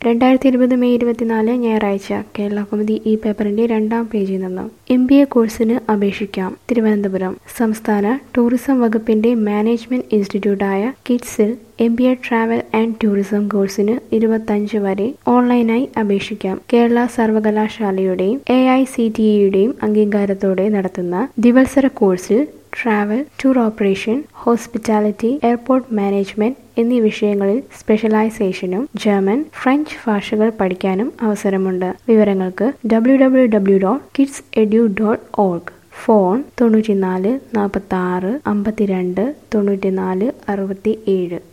രണ്ടായിരത്തി ഇരുപത് മെയ് ഇരുപത്തിനാല് ഞായറാഴ്ച കേരള കൗമുദി ഈ പേപ്പറിന്റെ രണ്ടാം പേജിൽ നിന്ന് എം ബി എ കോഴ്സിന് അപേക്ഷിക്കാം തിരുവനന്തപുരം സംസ്ഥാന ടൂറിസം വകുപ്പിന്റെ മാനേജ്മെന്റ് ഇൻസ്റ്റിറ്റ്യൂട്ടായ കിഡ്സിൽ M B A travel and tourism കോഴ്സിന് ഇരുപത്തഞ്ച് വരെ ഓൺലൈനായി അപേക്ഷിക്കാം കേരള സർവകലാശാലയുടെയും എ ഐ സി ടി ഇയുടെയും അംഗീകാരത്തോടെ നടത്തുന്ന ദിവത്സര കോഴ്സിൽ travel tour operation hospitality airport management എന്നീ വിഷയങ്ങളിൽ സ്പെഷ്യലൈസേഷനും ജർമ്മൻ ഫ്രഞ്ച് ഭാഷകൾ പഠിക്കാനും അവസരമുണ്ട് വിവരങ്ങൾക്ക് W W W dot KITTS edu dot org phone തൊണ്ണൂറ്റിനാല് നാൽപ്പത്തി ആറ് അമ്പത്തിരണ്ട് തൊണ്ണൂറ്റിനാല് അറുപത്തി ഏഴ്